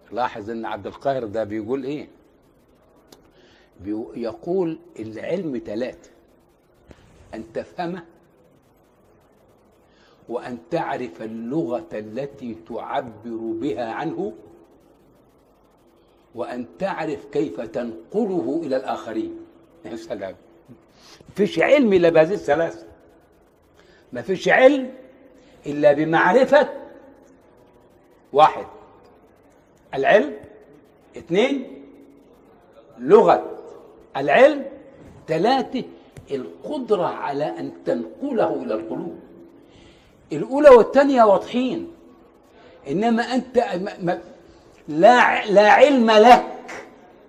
لاحظ ان عبد القاهر ده بيقول ايه بيو- يقول العلم ثلاثة أن تفهمه وأن تعرف اللغة التي تعبر بها عنه وأن تعرف كيف تنقله إلى الآخرين يا سلام فيش علم إلا بهذه الثلاثة ما فيش علم إلا بمعرفة واحد العلم اثنين لغة العلم ثلاثة القدرة على أن تنقله إلى القلوب الأولى والثانية واضحين إنما أنت ما ما لا لا علم لك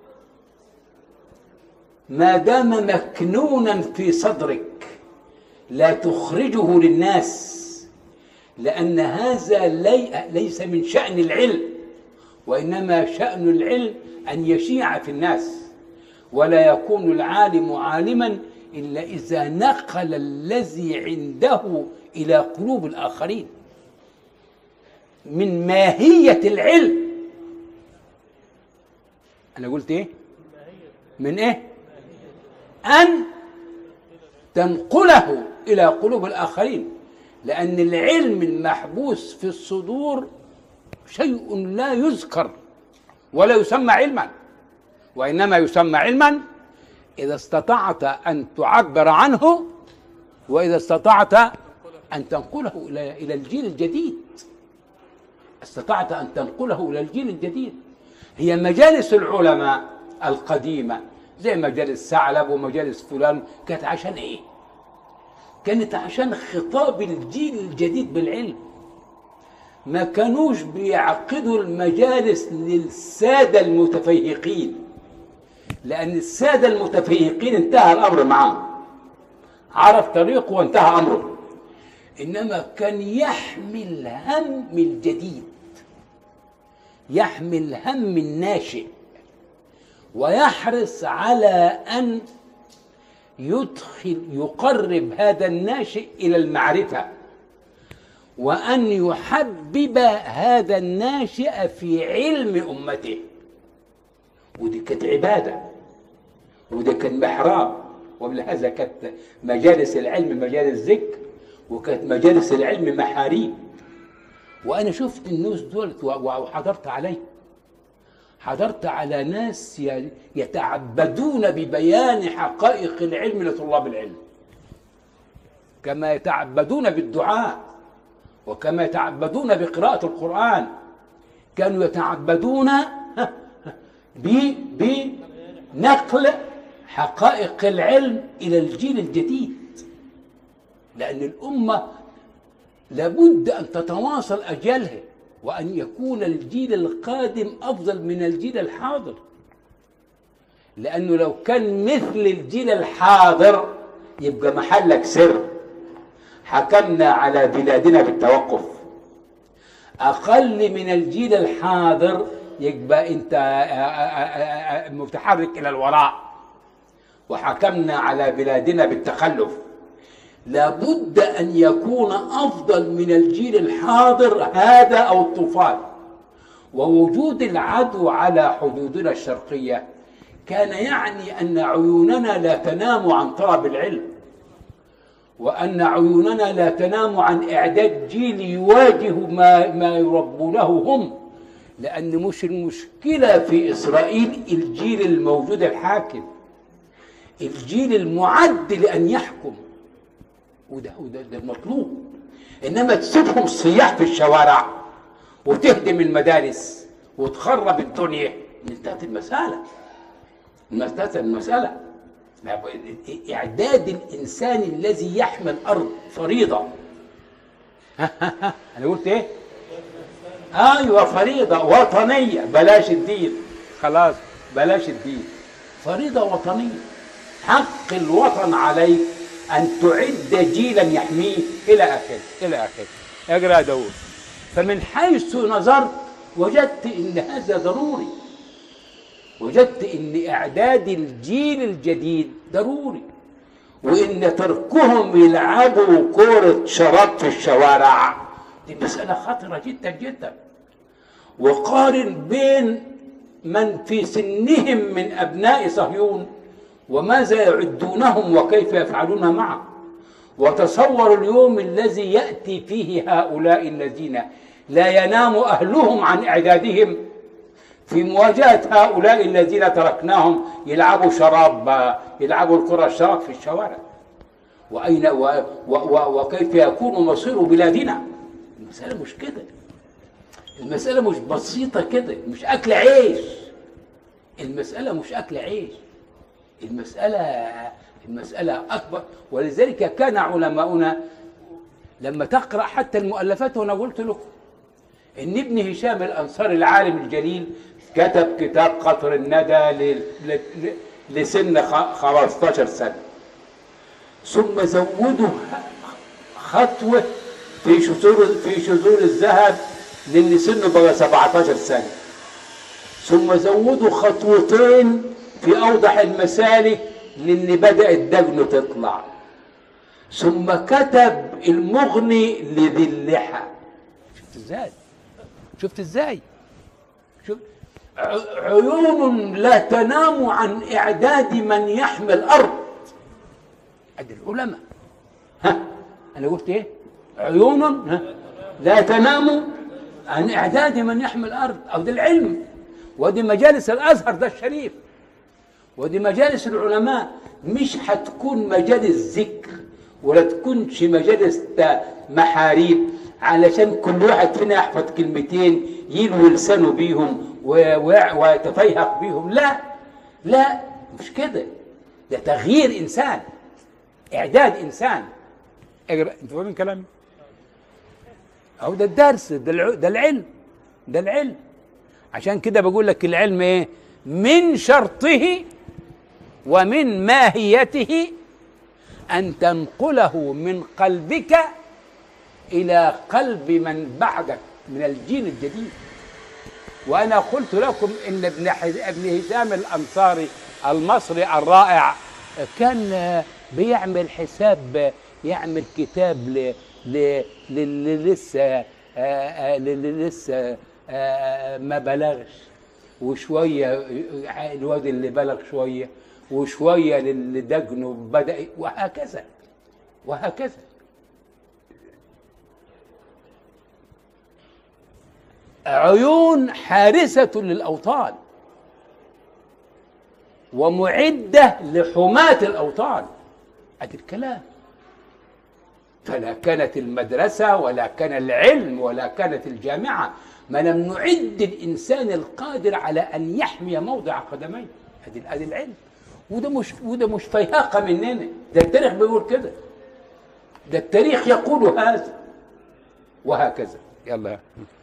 ما دام مكنونا في صدرك لا تخرجه للناس لأن هذا لي ليس من شأن العلم وإنما شأن العلم أن يشيع في الناس ولا يكون العالم عالما إلا إذا نقل الذي عنده إلى قلوب الآخرين من ماهية العلم أنا قلت إيه؟ من إيه؟ أن تنقله إلى قلوب الآخرين لأن العلم المحبوس في الصدور شيء لا يذكر ولا يسمى علما وإنما يسمى علما إذا استطعت أن تعبر عنه وإذا استطعت أن تنقله إلى إلى الجيل الجديد استطعت أن تنقله إلى الجيل الجديد هي مجالس العلماء القديمة زي مجالس ثعلب ومجالس فلان كانت عشان إيه؟ كانت عشان خطاب الجيل الجديد بالعلم ما كانوش بيعقدوا المجالس للسادة المتفيهقين لأن السادة المتفيهقين انتهى الأمر معهم عرف طريقه وانتهى أمره إنما كان يحمل هم الجديد يحمل هم الناشئ ويحرص على أن يدخل يقرب هذا الناشئ إلى المعرفة وأن يحبب هذا الناشئ في علم أمته ودي كانت عبادة وده كان محراب ولهذا كانت مجالس العلم مجالس ذكر وكانت مجالس العلم محاريب وأنا شفت الناس دول وحضرت عليه حضرت على ناس ي- يتعبدون ببيان حقائق العلم لطلاب العلم كما يتعبدون بالدعاء وكما يتعبدون بقراءة القرآن كانوا يتعبدون ب- بنقل حقائق العلم إلى الجيل الجديد لأن الأمة لابد أن تتواصل أجيالها وأن يكون الجيل القادم أفضل من الجيل الحاضر لأنه لو كان مثل الجيل الحاضر يبقى محلك سر حكمنا على بلادنا بالتوقف أقل من الجيل الحاضر يبقى أنت متحرك إلى الوراء وحكمنا على بلادنا بالتخلف لابد أن يكون أفضل من الجيل الحاضر هذا أو الطوفان ووجود العدو على حدودنا الشرقية كان يعني أن عيوننا لا تنام عن طلب العلم وأن عيوننا لا تنام عن إعداد جيل يواجه ما, ما يربونه هم لأن مش المشكلة في إسرائيل الجيل الموجود الحاكم الجيل المعد لأن يحكم وده وده ده المطلوب انما تسيبهم صياح في الشوارع وتهدم المدارس وتخرب الدنيا انتهت المساله انتهت المساله اعداد الانسان الذي يحمل الارض فريضه انا قلت ايه ايوه فريضه وطنيه بلاش الدين خلاص بلاش الدين فريضه وطنيه حق الوطن عليك أن تعد جيلا يحميه إلى آخره إلى آخره اقرأ يا داود فمن حيث نظرت وجدت أن هذا ضروري وجدت أن إعداد الجيل الجديد ضروري وأن تركهم يلعبوا كرة شراب في الشوارع دي مسألة خطرة جدا جدا وقارن بين من في سنهم من أبناء صهيون وماذا يعدونهم وكيف يفعلون معه وتصور اليوم الذي يأتي فيه هؤلاء الذين لا ينام أهلهم عن إعدادهم في مواجهة هؤلاء الذين تركناهم يلعبوا شراب يلعبوا الكرة الشراب في الشوارع وأين و و و وكيف يكون مصير بلادنا المسألة مش كده المسألة مش بسيطة كده مش أكل عيش المسألة مش أكل عيش المسألة المسألة أكبر ولذلك كان علماؤنا لما تقرأ حتى المؤلفات وأنا قلت لكم إن ابن هشام الأنصاري العالم الجليل كتب كتاب قطر الندى ل- ل- ل- لسن خ- 15 سنة ثم زودوا خطوة في شذور في شذور الذهب للي سنه بقى 17 سنة ثم زودوا خطوتين في أوضح المسالك للي بدأت دجنه تطلع ثم كتب المغني لذي اللحى شفت ازاي شفت ازاي شوف ع- عيون لا تنام عن إعداد من يحمي الأرض ادي العلماء ها انا قلت ايه عيون ها لا تنام عن اعداد من يحمي الارض او ده العلم ودي مجالس الازهر ده الشريف ودي مجالس العلماء مش هتكون مجالس ذكر ولا تكونش مجالس تا- محاريب علشان كل واحد فينا يحفظ كلمتين يلوي لسانه بيهم و- و- ويتفيهق بيهم لا لا مش كده ده تغيير انسان اعداد انسان اقرا انت فاهمين كلامي اهو ده الدرس ده الع- ده العلم ده العلم عشان كده بقول لك العلم ايه من شرطه ومن ماهيته ان تنقله من قلبك الى قلب من بعدك من الجيل الجديد وانا قلت لكم ان ابن حز- ابن هشام الانصاري المصري الرائع كان آه، بيعمل حساب آه، يعمل كتاب ل ل للي لسه آه، آه، للي لسه آه، ما بلغش وشويه آه، الواد اللي بلغ شويه وشويه للي دجنه بدا وهكذا وهكذا عيون حارسة للأوطان ومعدة لحماة الأوطان هذا الكلام فلا كانت المدرسة ولا كان العلم ولا كانت الجامعة ما لم نعد الإنسان القادر على أن يحمي موضع قدميه هذه هذه العلم وده مش وده مش فيهاقة مننا ده التاريخ بيقول كده ده التاريخ يقول هذا وهكذا يلا